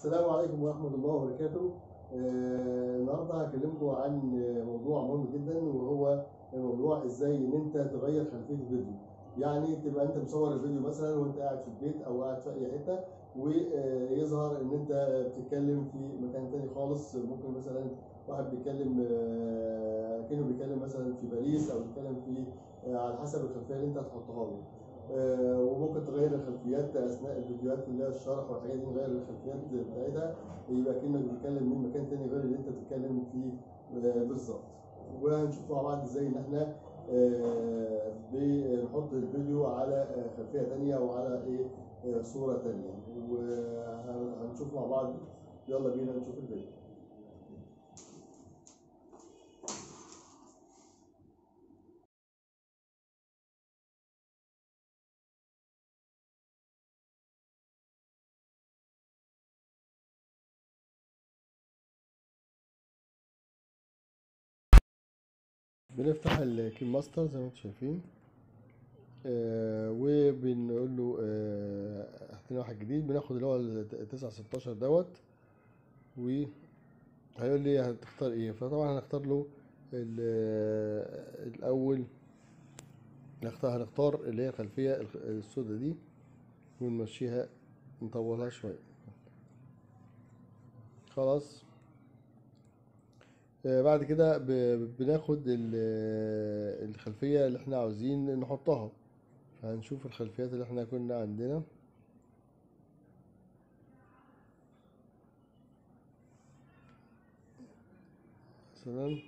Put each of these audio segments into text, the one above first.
السلام عليكم ورحمة الله وبركاته. آه، النهارده هكلمكم عن موضوع مهم جدا وهو موضوع ازاي ان انت تغير خلفية الفيديو. يعني تبقى انت مصور الفيديو مثلا وانت قاعد في البيت او قاعد في اي حتة ويظهر ان انت بتتكلم في مكان تاني خالص ممكن مثلا واحد بيتكلم آه، كأنه بيتكلم مثلا في باريس او بيتكلم في آه، على حسب الخلفية اللي انت هتحطها له. آه، وممكن تغير الخلفيات اثناء الفيديوهات اللي هي الشرح والحاجات دي نغير الخلفيات بتاعتها يبقى كانك بتتكلم من مكان تاني غير اللي انت بتتكلم فيه آه، بالظبط وهنشوف مع بعض ازاي ان احنا آه، بنحط الفيديو على آه، خلفيه تانية وعلى ايه آه، صوره تانية وهنشوف مع بعض يلا بينا نشوف الفيديو بنفتح الكيم ماستر زي ما انتم شايفين آه وبنقول له آه هات لنا واحد جديد بناخد اللي هو ال 9 16 دوت و هيقول لي هتختار ايه فطبعا هنختار له ال- آه، الاول نختار هنختار اللي هي الخلفيه الخ- السوداء دي ونمشيها نطولها شويه خلاص آه، بعد كده ب- بناخد ال- آه، الخلفية اللي احنا عاوزين نحطها فهنشوف الخلفيات اللي احنا كنا عندنا مثلا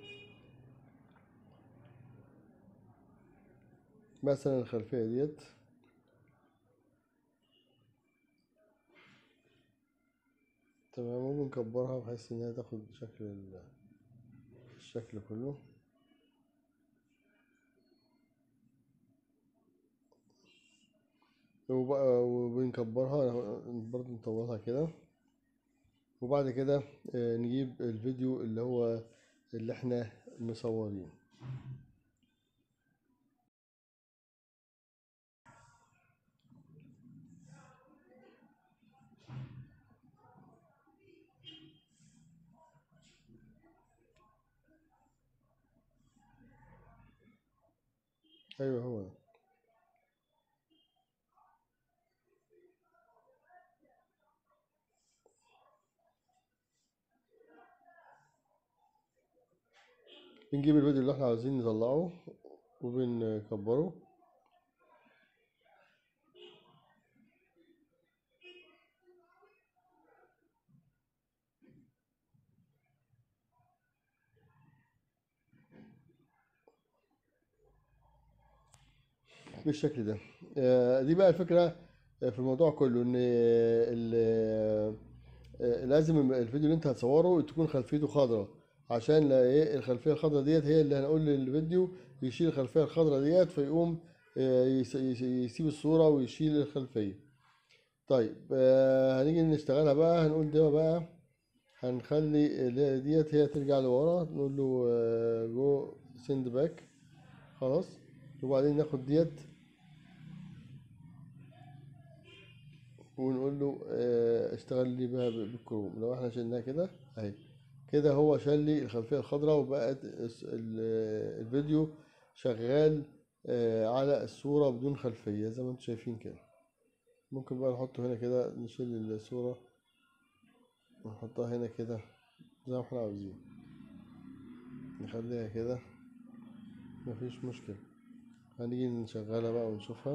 مثلا الخلفية ديت تمام ممكن نكبرها بحيث انها تاخد شكل ال- الشكل كله وبقى وبنكبرها برضه نطولها كده وبعد كده آه، نجيب الفيديو اللي هو اللي احنا مصورينه ايوه هو ده بنجيب الفيديو اللي احنا عاوزين نطلعه وبنكبره بالشكل ده آه، دي بقى الفكرة في الموضوع كله ان ال- آه، لازم الفيديو اللي انت هتصوره تكون خلفيته خضراء عشان لا ايه الخلفية الخضراء ديت هي اللي هنقول للفيديو يشيل الخلفية الخضراء ديت فيقوم آه، يس- يس- يسيب الصورة ويشيل الخلفية طيب آه، هنيجي نشتغلها بقى هنقول ده بقى هنخلي اللي هي ديت هي ترجع لورا نقول له جو سند باك خلاص وبعدين ناخد ديت ونقول له آه، اشتغل لي بها ب- بالكروم لو احنا شلناها كده اهي كده هو شال لي الخلفيه الخضراء وبقت الس- ال- الفيديو شغال آه، على الصوره بدون خلفيه زي ما انتم شايفين كده ممكن بقى نحطه هنا كده نشيل الصوره ونحطها هنا كده زي ما احنا عاوزين نخليها كده مفيش مشكله هنيجي نشغلها بقى ونشوفها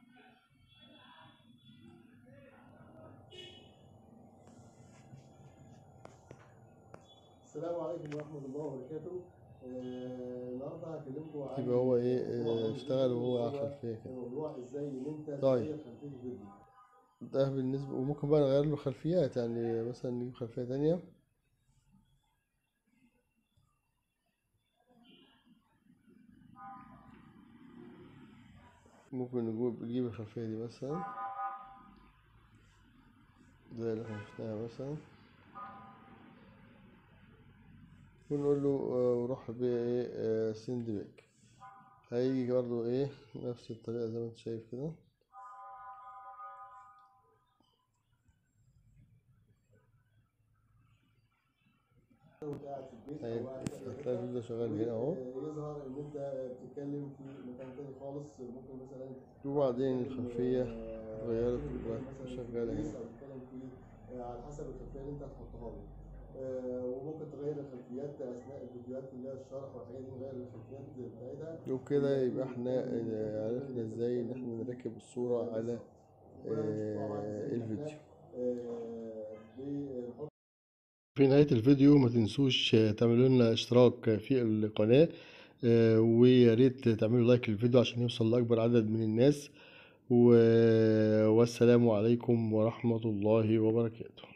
السلام عليكم ورحمة الله وبركاته آه، النهارده هكلمكم عن يبقى هو ايه موضوع آه، مهم اشتغل جداً وهو على وهو الخلفية كده موضوع ازاي ان انت طيب. تغير خلفية الفيديو ده بالنسبة وممكن بقى نغير له خلفيات يعني مثلا نجيب خلفية تانية ممكن نجيب نجيب الخلفية دي مثلا زي اللي احنا شفناها مثلا ونقول له آه، روح بايه سند باك هيجي برضو ايه نفس الطريقة زي ما انت شايف كده وانت قاعد في البيت طيب، او قاعد في أي هتلاقي حتة. الفيديو شغال هنا اهو يظهر ان انت بتتكلم في مكان تاني خالص ممكن مثلا وبعدين الخلفية آه، اتغيرت تتكلم وبقت مثلاً في شغالة الفيس هنا. او تتكلم في آه، على حسب الخلفيه اللي انت هتحطها له آه، وممكن تغير الخلفيات اثناء الفيديوهات اللي هي الشرح والحاجات دي نغير الخلفيات بتاعتها وبكده يبقى احنا آه، عرفنا ازاي ان احنا نركب الصورة على آه، الفيديو بنحط في نهاية الفيديو ما تنسوش آه، تعملوا لنا اشتراك في القناة آه، ويا ريت تعملوا لايك للفيديو عشان يوصل لأكبر عدد من الناس و- والسلام عليكم ورحمة الله وبركاته